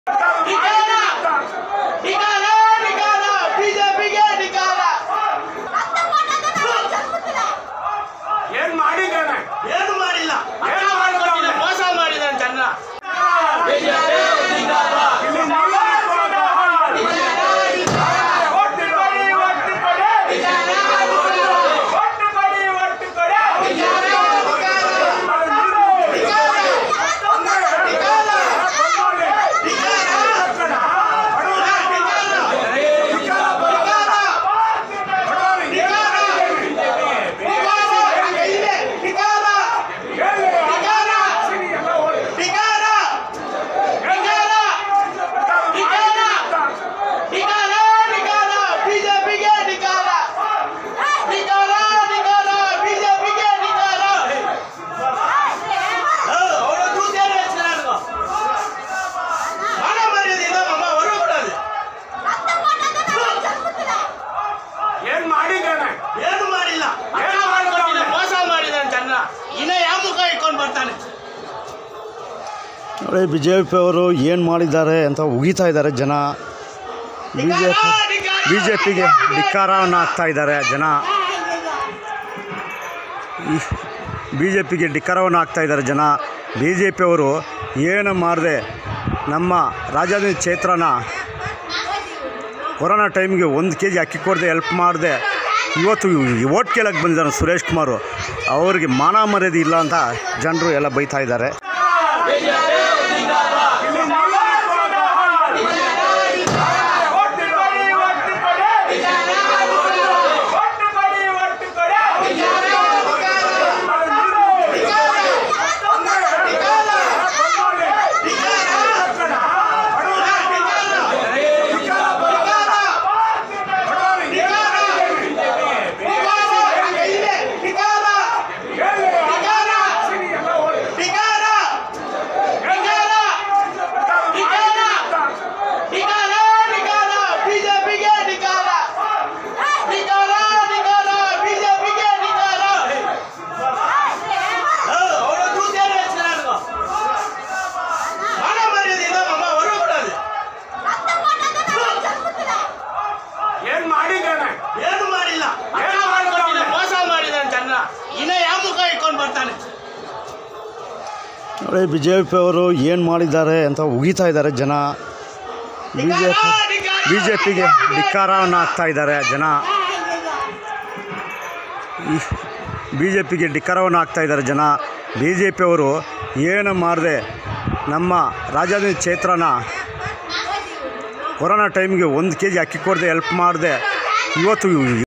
ಧಿಕಾರ ಧಿಕಾರ ಧಿಕಾರ ಬಿಜೆಪಿಗೆ ಧಿಕಾರ ಏನ್ ಮಾಡಿದ್ದಾನೆ ಏನು ಮಾಡಿಲ್ಲ ಏನು ಮಾಡಿಲ್ಲ ಅವ್ನು? ಮೋಸ ಮಾಡಿದಾನೆ ಜನ ಇಲ್ಲಿ ಒಟ್ಟು ಕೊಡಿ ಒಟ್ಟು ಕೊಡಿ ಒಟ್ಟು ಕೊಡಿ ಒಟ್ಟು ಕೊಡಿ ಬಿಜೆಪಿಗೆ ಧಿಕಾರ ಧಿಕಾರ ಧಿಕಾರ ಬಿಜೆಪಿಗೆ ಧಿಕಾರ ಅವಳು ಕೂತೇನೆ ನಾನು ಹಣ ಮರ್ಯಾದೆಯಿಂದ ಮಮ್ಮ ಹೊರಬಿಡೋದು ಏನ್ ಮಾಡಿದ್ದಾನೆ ಏನು ಮಾಡಿಲ್ಲ ಏನು ಮಾಡಿಲ್ಲ ಅವ್ನು? ಮೋಸ ಮಾಡಿದಾನೆ ಜನ ಇನ್ನ ಯಾವ ಮುಖ ಇಟ್ಕೊಂಡು ಬರ್ತಾನೆ ನೋಡಿ ಬಿ ಜೆ ಪಿಯವರು ಏನು ಮಾಡಿದ್ದಾರೆ ಅಂತ ಉಗಿತಾ ಇದ್ದಾರೆ ಜನ B J P B J ಪಿಗೆ ಧಿಕ್ಕಾರವನ್ನು ಹಾಕ್ತಾ ಇದ್ದಾರೆ ಜನ ಬಿ ಜೆ ಪಿಗೆ ಧಿಕ್ಕಾರವನ್ನು ಹಾಕ್ತಾ ಇದ್ದಾರೆ ಜನ ಬಿ ಜೆ ಪಿಯವರು ಏನು ಮಾಡದೆ ನಮ್ಮ ರಾಜಧಾನಿ ಕ್ಷೇತ್ರನ ಕೊರೋನಾ ಟೈಮ್ಗೆ ಒಂದು ಕೆ ಜಿ ಅಕ್ಕಿ ಕೊಡದೆ ಹೆಲ್ಪ್ ಮಾಡಿದೆ ಇವತ್ತು ಓಟ್ ಕೇಳಕ್ಕೆ ಬಂದಿದ್ದಾರೆ ಸುರೇಶ್ ಕುಮಾರು ಅವ್ರಿಗೆ ಮಾನ ಮರ್ಯಾದೆ ಇಲ್ಲ ಅಂತ ಜನರು ಎಲ್ಲ ಬೈತಾ ಇದ್ದಾರೆ ಒಟ್ಟು ಕೊಡಿ ಒಟ್ಟು ಕೊಡಿ ಒಟ್ಟು ಕೊಡಿ ಒಟ್ಟು ಕೊಡಿ ಬಿಜೆಪಿಗೆ ಧಿಕಾರ ಧಿಕಾರ ಧಿಕಾರ ಬಿಜೆಪಿಗೆ ಧಿಕಾರ ಅವಳು ಕೂತೇನೆ ನಾನು ಹಣ ಮರ್ಯಾದೆಯಿಂದ ಮಮ್ಮ ಹೊರಬಿಡೋದು ಏನ್ ಮಾಡಿದ್ದಾನೆ ಏನು ಮಾಡಿಲ್ಲ ಏನು ಮಾಡಿಲ್ಲ ಅವ್ನು? ಮೋಸ ಮಾಡಿದಾನೆ ಜನ ಇನ್ನ ಯಾವ ಮುಖ ಇಟ್ಕೊಂಡು ಬರ್ತಾನೆ ನೋಡಿ ಬಿ ಜೆ ಪಿಯವರು ಏನು ಮಾಡಿದ್ದಾರೆ ಅಂತ ಉಗಿತಾ ಇದ್ದಾರೆ ಜನ B J P B J ಪಿಗೆ ಧಿಕ್ಕಾರವನ್ನು ಹಾಕ್ತಾ ಇದ್ದಾರೆ ಜನ ಬಿ ಜೆ ಪಿಗೆ ಧಿಕ್ಕಾರವನ್ನು ಹಾಕ್ತಾ ಇದ್ದಾರೆ ಜನ ಬಿ ಜೆ ಪಿಯವರು ಏನು ಮಾಡದೆ ನಮ್ಮ ರಾಜಧಾನಿ ಕ್ಷೇತ್ರನ ಕೊರೋನಾ ಟೈಮ್ಗೆ ಒಂದು ಕೆ ಜಿ ಅಕ್ಕಿ ಕೊಡದೆ ಹೆಲ್ಪ್ ಮಾಡಿದೆ ಇವತ್ತು